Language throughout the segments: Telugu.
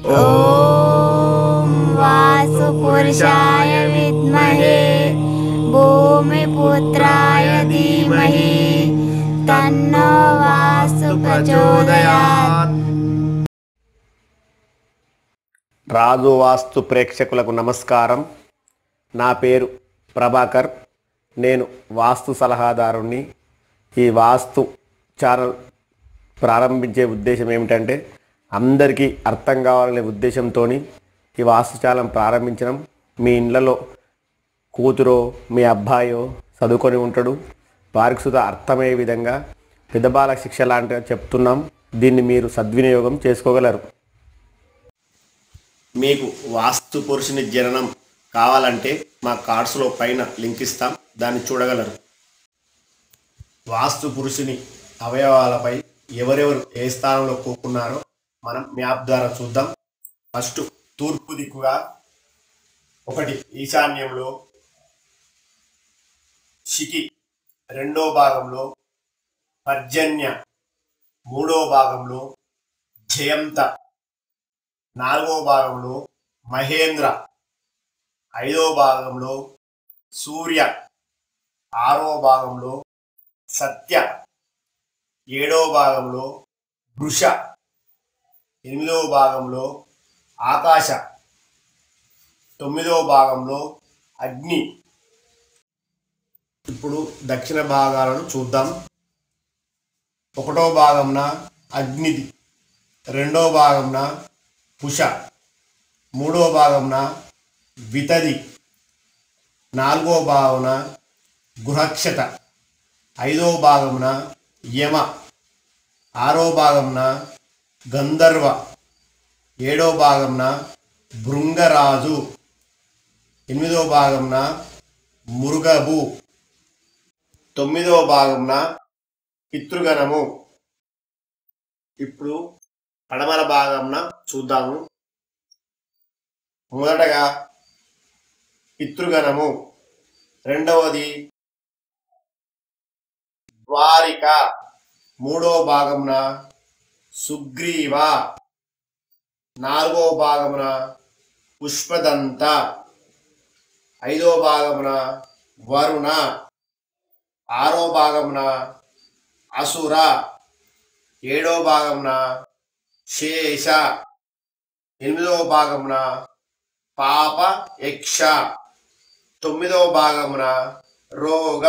ॐ वासुपुरुषाय विद्महे भूमिपुत्राय धीमहि तन्नो वासु प्रचोदयात् రాజు వాస్తు ప్రేక్షకులకు నమస్కారం నా పేరు ప్రభాకర్ నేను వాస్తు సలహాదారుణ్ణి ఈ వాస్తు ఛానల్ ప్రారంభించే ఉద్దేశం ఏమిటంటే అందరికీ అర్థం కావాలనే ఉద్దేశంతో ఈ వాస్తు ఛానల్ ప్రారంభించడం మీ ఇళ్ళలో కూతురో మీ అబ్బాయో చదువుకొని ఉంటాడు వారికి సుధా అర్థమయ్యే విధంగా పెద్దబాల శిక్ష లాంటిగా చెప్తున్నాం దీన్ని మీరు సద్వినియోగం చేసుకోగలరు మీకు వాస్తు పురుషుని జననం కావాలంటే మా కార్డ్స్లో పైన లింక్ ఇస్తాం దాన్ని చూడగలరు వాస్తు పురుషుని అవయవాలపై ఎవరెవరు ఏ స్థానంలో కూకున్నారో మనం మ్యాప్ ద్వారా చూద్దాం ఫస్ట్ తూర్పు దిక్కుగా ఒకటి ఈశాన్యంలో శికి రెండో భాగంలో పర్జన్య మూడో భాగంలో జయంత నాలుగో భాగంలో మహేంద్ర ఐదో భాగంలో సూర్య ఆరో భాగంలో సత్య ఏడో భాగంలో వృష ఎనిమిదో భాగంలో ఆకాశ తొమ్మిదో భాగంలో అగ్ని ఇప్పుడు దక్షిణ భాగాలను చూద్దాం ఒకటో భాగంన అగ్నిది రెండో భాగంన పుష మూడో భాగంన వితది నాలుగో భాగమున గృహక్షత ఐదో భాగమున యమ ఆరో భాగమున గంధర్వ ఏడో భాగమున భృంగరాజు ఎనిమిదో భాగమున మురుగబు తొమ్మిదో భాగమున పితృగణము ఇప్పుడు పడమర భాగంన చూద్దాము మొదటగా పితృగణము రెండవది ద్వారిక మూడో భాగమున సుగ్రీవ నాలుగో భాగమున పుష్పదంత ఐదో భాగమున వరుణ ఆరో భాగమున అసుర ఏడో భాగమున శేష ఎనిమిదవ భాగమున పాప యక్ష తొమ్మిదవ భాగమున రోగ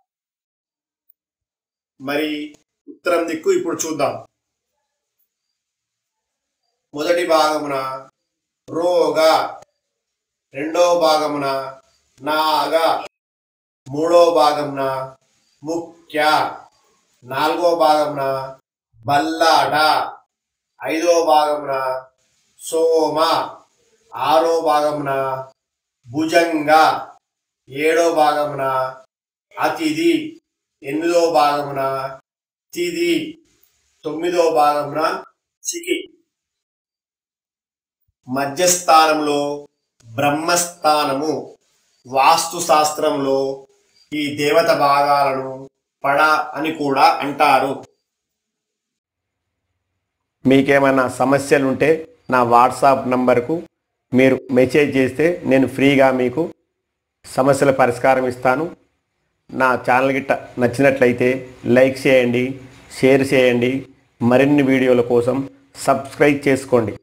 మరి ఉత్తరం దిక్కు ఇప్పుడు చూద్దాం మొదటి భాగమున రోగ రెండవ భాగమున నాగ మూడో భాగమున ముఖ్య నాలుగో భాగమున బల్లాడ ఐదో భాగమున సోమ ఆరో భాగమున భుజంగ ఏడో భాగమున అతిథి ఎనిమిదో భాగమున తిది తొమ్మిదో భాగమున చికి మధ్యస్థానంలో బ్రహ్మస్థానము వాస్తు శాస్త్రంలో ఈ దేవత భాగాలను పడ అని కూడా అంటారు మీకేమైనా సమస్యలు ఉంటే నా వాట్సాప్ నంబర్కు మీరు మెసేజ్ చేస్తే నేను ఫ్రీగా మీకు సమస్యల పరిష్కారం ఇస్తాను నా ఛానల్ గిట్ట నచ్చినట్లయితే లైక్ చేయండి షేర్ చేయండి మరిన్ని వీడియోల కోసం సబ్స్క్రైబ్ చేసుకోండి